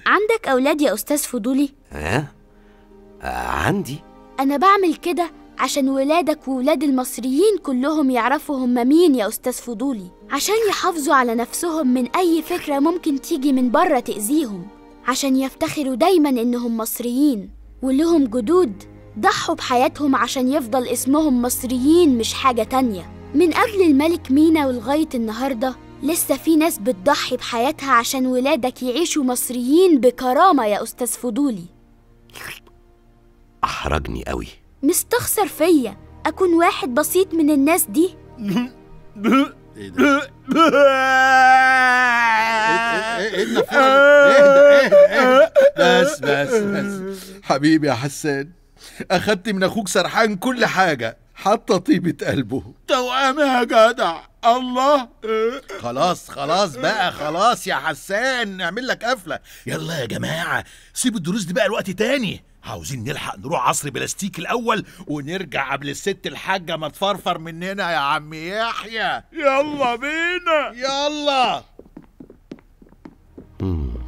عندك أولاد يا أستاذ فضولي؟ ها آه عندي أنا بعمل كده عشان ولادك وولاد المصريين كلهم يعرفوا هم مين يا أستاذ فضولي عشان يحافظوا على نفسهم من أي فكرة ممكن تيجي من بره تأذيهم عشان يفتخروا دايما إنهم مصريين ولهم جدود ضحوا بحياتهم عشان يفضل اسمهم مصريين مش حاجة تانية من قبل الملك مينا ولغاية النهاردة لسه في ناس بتضحي بحياتها عشان ولادك يعيشوا مصريين بكرامة يا أستاذ فضولي احرجني قوي مستخسر فيا أكون واحد بسيط من الناس دي ايه ده؟ ايه ايه النافورة دي؟ اهدى اهدى اهدى بس بس بس حبيبي يا حسان اخدت من اخوك سرحان كل حاجة حتى طيبة قلبه توأم يا جدع الله خلاص خلاص بقى خلاص يا حسان نعمل لك قفلة يلا يا جماعة سيب الدروس دي بقى الوقت تاني عاوزين نلحق نروح عصر بلاستيك الأول ونرجع قبل الست الحاجة ما تفرفر مننا يا عم يحيى يلا بينا يلا مم.